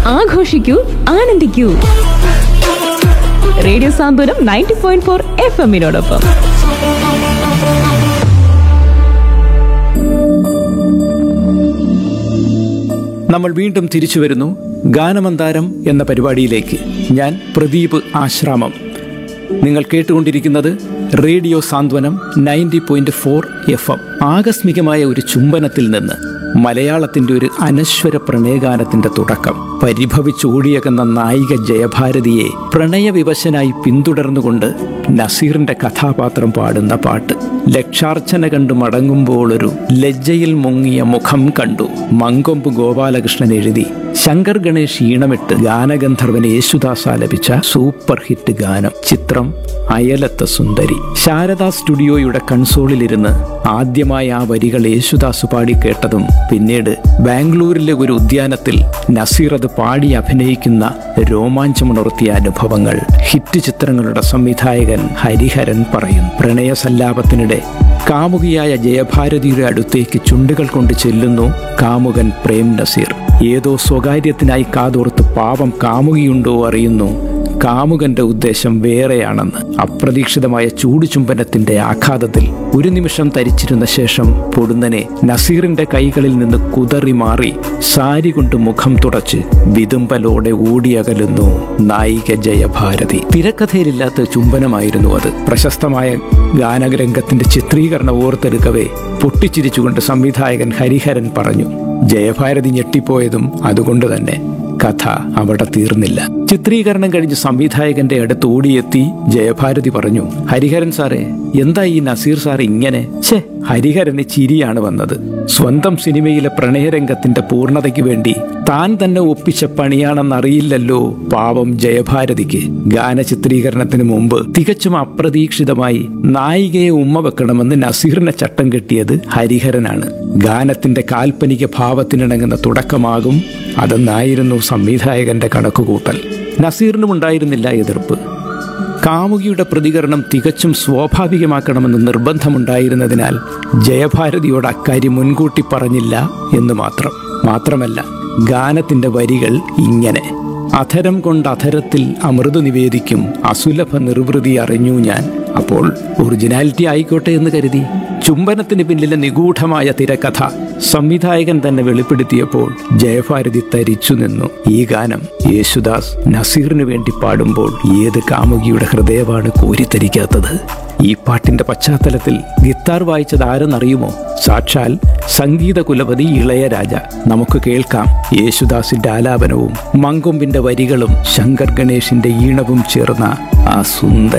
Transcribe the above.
ആഘോഷിക്കൂ ആനന്ദിക്കൂ radio Santhwanam ninety point four F എമ്മിനോടൊപ്പം നമ്മൾ വീണ്ടും തിരിച്ചു വരുന്നു ഗാനമന്താരം എന്ന പരിപാടിയിലേക്ക് ഞാൻ പ്രദീപ് ആശ്രാമം നിങ്ങൾ കേട്ടുകൊണ്ടിരിക്കുന്നത് radio Santhwanam ninety point four F M ആകസ്മികമായ ഒരു ചുംബനത്തിൽ നിന്ന് മലയാളത്തിന്റെ ഒരു അനശ്വര പ്രണയഗാനത്തിന്റെ തുടക്കം പരിഭവിച്ചോടിയകുന്ന നായിക ജയഭാരതിയെ പ്രണയവിവശനായി പിന്തുടർന്നുകൊണ്ട് നസീറിന്റെ കഥാപാത്രം പാടുന്ന പാട്ട് ലക്ഷാർച്ചന കണ്ടു മടങ്ങുമ്പോൾ ഒരു ലജ്ജയിൽ മുങ്ങിയ മുഖം കണ്ടു മങ്കൊമ്പ് ഗോപാലകൃഷ്ണൻ എഴുതി ശങ്കർ ഗണേഷ് ഈണമിട്ട് ഗാനഗന്ധർവൻ യേശുദാസ് ആലപിച്ച സൂപ്പർ ഹിറ്റ് ഗാനം ചിത്രം അയലത്ത സുന്ദരി ശാരദാ സ്റ്റുഡിയോയുടെ കൺസോളിലിരുന്ന് ആദ്യമായി ആ വരികൾ യേശുദാസ് പാടി കേട്ടതും പിന്നീട് ബാംഗ്ലൂരിലെ ഒരു ഉദ്യാനത്തിൽ നസീർ അത് പാടി അഭിനയിക്കുന്ന രോമാഞ്ചമുണർത്തിയ അനുഭവങ്ങൾ ഹിറ്റ് ചിത്രങ്ങളുടെ സംവിധായകൻ ഹരിഹരൻ പറയും പ്രണയസല്ലാപത്തിനിടെ കാമുകിയായ ജയഭാരതിയുടെ അടുത്തേക്ക് ചുണ്ടുകൾ കൊണ്ട് ചെല്ലുന്നു കാമുകൻ പ്രേം നസീർ ഏതോ സ്വകാര്യത്തിനായി കാതോർത്ത് പാവം കാമുകിയുണ്ടോ അറിയുന്നു കാമുകന്റെ ഉദ്ദേശം വേറെയാണെന്ന് അപ്രതീക്ഷിതമായ ചൂടുചുംബനത്തിന്റെ ആഘാതത്തിൽ ഒരു നിമിഷം തരിച്ചിരുന്ന ശേഷം പൊടുന്നനെ നസീറിന്റെ കൈകളിൽ നിന്ന് കുതറി മാറി സാരി കൊണ്ട് മുഖം തുടച്ച് വിതുമ്പലോടെ ഓടിയകലുന്നു നായിക ജയഭാരതി തിരക്കഥയിലില്ലാത്ത ചുംബനമായിരുന്നു അത് പ്രശസ്തമായ ഗാനരംഗത്തിന്റെ ചിത്രീകരണം ഓർത്തെടുക്കവേ പൊട്ടിച്ചിരിച്ചുകൊണ്ട് സംവിധായകൻ ഹരിഹരൻ പറഞ്ഞു ജയഭാരതി ഞെട്ടിപ്പോയതും അതുകൊണ്ട് തന്നെ കഥ അവിടെ തീർന്നില്ല ചിത്രീകരണം കഴിഞ്ഞ് സംവിധായകന്റെ അടുത്ത് ഓടിയെത്തി ജയഭാരതി പറഞ്ഞു ഹരിഹരൻ സാറേ എന്താ ഈ നസീർ സാർ ഇങ്ങനെ ഛേ ഹരിഹരന് ചിരിയാണ് വന്നത് സ്വന്തം സിനിമയിലെ പ്രണയരംഗത്തിന്റെ പൂർണ്ണതയ്ക്ക് വേണ്ടി താൻ തന്നെ ഒപ്പിച്ച പണിയാണെന്നറിയില്ലല്ലോ പാവം ജയഭാരതിക്ക് ഗാന ചിത്രീകരണത്തിന് മുമ്പ് തികച്ചും അപ്രതീക്ഷിതമായി നായികയെ ഉമ്മ വെക്കണമെന്ന് നസീറിനെ ചട്ടം കെട്ടിയത് ഹരിഹരനാണ് ഗാനത്തിന്റെ കാൽപ്പനിക ഭാവത്തിനിണങ്ങുന്ന തുടക്കമാകും അതെന്നായിരുന്നു സംവിധായകന്റെ കണക്കുകൂട്ടൽ നസീറിനും ഉണ്ടായിരുന്നില്ല എതിർപ്പ് കാമുകിയുടെ പ്രതികരണം തികച്ചും സ്വാഭാവികമാക്കണമെന്ന് നിർബന്ധമുണ്ടായിരുന്നതിനാൽ ജയഭാരതിയോട് അക്കാര്യം മുൻകൂട്ടി പറഞ്ഞില്ല എന്ന് മാത്രം മാത്രമല്ല ഗാനത്തിന്റെ വരികൾ ഇങ്ങനെ അധരം കൊണ്ട് അധരത്തിൽ അമൃത് നിവേദിക്കും അസുലഭ നിർവൃതി അറിഞ്ഞു ഞാൻ അപ്പോൾ ഒറിജിനാലിറ്റി ആയിക്കോട്ടെ എന്ന് കരുതി ചുംബനത്തിന് പിന്നിലെ നിഗൂഢമായ തിരക്കഥ സംവിധായകൻ തന്നെ വെളിപ്പെടുത്തിയപ്പോൾ ജയഭാരതി തരിച്ചു നിന്നു ഈ ഗാനം യേശുദാസ് നസീറിന് വേണ്ടി പാടുമ്പോൾ ഏത് കാമുകിയുടെ ഹൃദയമാണ് കോരിത്തരിക്കാത്തത് ഈ പാട്ടിന്റെ പശ്ചാത്തലത്തിൽ ഗിത്താർ വായിച്ചത് ആരെന്നറിയുമോ സാക്ഷാൽ സംഗീത കുലപതി ഇളയരാജ നമുക്ക് കേൾക്കാം യേശുദാസിന്റെ ആലാപനവും മങ്കൊമ്പിന്റെ വരികളും ശങ്കർ ഗണേഷിന്റെ ഈണവും ചേർന്ന ആ സുന്ദര